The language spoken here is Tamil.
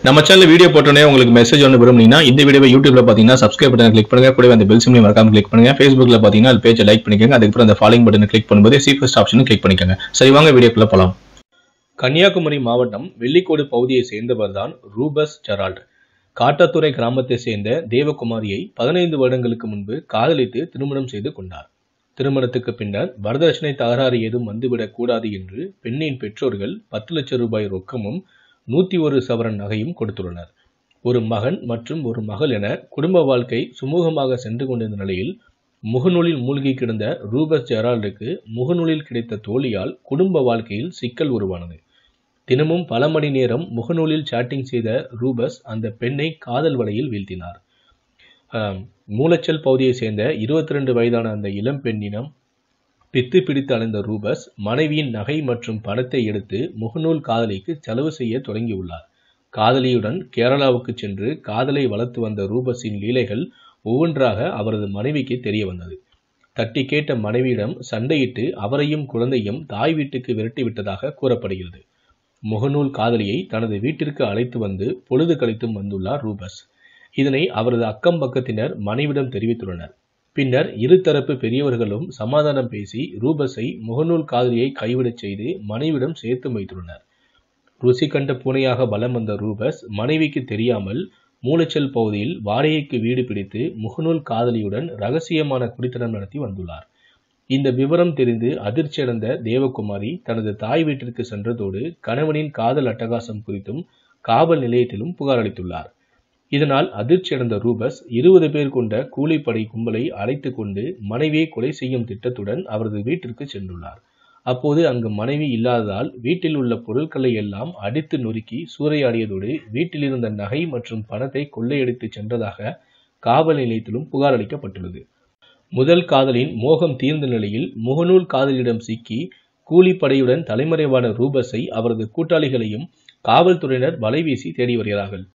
நம்ம சேனல் வீடியோ போட்டோன்னே உங்களுக்கு மெசேஜ் ஒன்று விரும்புனீங்கன்னா இந்த வீடியோவை யூடியூப்ல பார்த்தீங்கன்னா சப்ஸ்கிரைப் பட்டன் கிளிக் பண்ணுங்க கூடவே அந்த பெல் சிம்லையும் மறக்காம கிளிக் பண்ணுங்க ஃபேஸ்புக்ல பார்த்தீங்கன்னா அது பேஜை லைக் பண்ணிக்கோங்க அதுக்கப்புறம் அந்த ஃபாலோயிங் பட்டனை கிளிக் பண்ணும்போது சீஃபஸ்ட் ஆப்ஷனும் கிளிக் பண்ணிக்கோங்க சரி வாங்க வீடியோக்குள்ள போலாம் கன்னியாகுமரி மாவட்டம் வெள்ளிக்கோடு பகுதியை சேர்ந்தவர் தான் ரூபஸ் ஜெரால்ட் காட்டாத்துறை கிராமத்தை சேர்ந்த தேவகுமாரியை பதினைந்து வருடங்களுக்கு முன்பு காதலித்து திருமணம் செய்து கொண்டார் திருமணத்துக்கு பின்னர் வரதட்சணை தகராறு ஏதும் வந்துவிடக் கூடாது என்று பெண்ணின் பெற்றோர்கள் பத்து லட்சம் ரூபாய் ரொக்கமும் நூத்தி ஒரு சவரன் நகையும் கொடுத்துள்ளனர் ஒரு மகன் மற்றும் ஒரு மகள் என குடும்ப வாழ்க்கை சுமூகமாக சென்று கொண்டிருந்த நிலையில் முகநூலில் மூழ்கி கிடந்த ரூபஸ் ஜெரால்டுக்கு முகநூலில் கிடைத்த தோழியால் குடும்ப வாழ்க்கையில் சிக்கல் உருவானது தினமும் பல மணி நேரம் முகநூலில் சாட்டிங் செய்த ரூபஸ் அந்த பெண்ணை காதல் வலையில் வீழ்த்தினார் ஆம், மூலச்சல் பகுதியை சேர்ந்த இருபத்தி ரெண்டு வயதான அந்த இளம் பெண்ணினம் பித்து பிடித்து அலைந்த ரூபஸ் மனைவியின் நகை மற்றும் பணத்தை எடுத்து முகநூல் காதலிக்கு செலவு செய்ய தொடங்கியுள்ளார் காதலியுடன் கேரளாவுக்கு சென்று காதலை வளர்த்து வந்த ரூபஸின் லீலைகள் ஒவ்வொன்றாக அவரது மனைவிக்கு தெரிய வந்தது தட்டி கேட்ட மனைவியிடம் சண்டையிட்டு அவரையும் குழந்தையும் தாய் வீட்டுக்கு விரட்டி விட்டதாக கூறப்படுகிறது முகநூல் காதலியை தனது வீட்டிற்கு அழைத்து வந்து பொழுது கழித்தும் வந்துள்ளார் ரூபஸ் இதனை அவரது அக்கம் பக்கத்தினர் மனைவிடம் தெரிவித்துள்ளனர் பின்னர் இருதரப்பு பெரியவர்களும் சமாதானம் பேசி ரூபஸை முகநூல் காதலியை கைவிடச் செய்து மனைவிடம் சேர்த்து வைத்துள்ளனர் ருசி கண்ட பூனையாக பலம் வந்த ரூபஸ் மனைவிக்கு தெரியாமல் மூலச்சல் பகுதியில் வாடகைக்கு வீடு பிடித்து முகநூல் காதலியுடன் ரகசியமான குடித்தனம் நடத்தி வந்துள்ளார் இந்த விவரம் தெரிந்து அதிர்ச்சியடைந்த தேவகுமாரி தனது தாய் வீட்டிற்கு சென்றதோடு கணவனின் காதல் அட்டகாசம் குறித்தும் காவல் நிலையத்திலும் புகார் அளித்துள்ளார் இதனால் அதிர்ச்சியடைந்த ரூபஸ் இருபது பேர் கொண்ட கூலிப்படை கும்பலை அழைத்து கொண்டு மனைவியை கொலை செய்யும் திட்டத்துடன் அவரது வீட்டிற்கு சென்றுள்ளார் அப்போது அங்கு மனைவி இல்லாததால் வீட்டில் உள்ள பொருட்களை எல்லாம் அடித்து நொறுக்கி சூறையாடியதோடு வீட்டில் இருந்த நகை மற்றும் பணத்தை கொள்ளையடித்து சென்றதாக காவல் நிலையத்திலும் புகார் அளிக்கப்பட்டுள்ளது முதல் காதலின் மோகம் தீர்ந்த நிலையில் முகநூல் காதலியிடம் சிக்கி கூலிப்படையுடன் தலைமறைவான ரூபஸை அவரது கூட்டாளிகளையும் காவல்துறையினர் வலைவீசி தேடி வருகிறார்கள்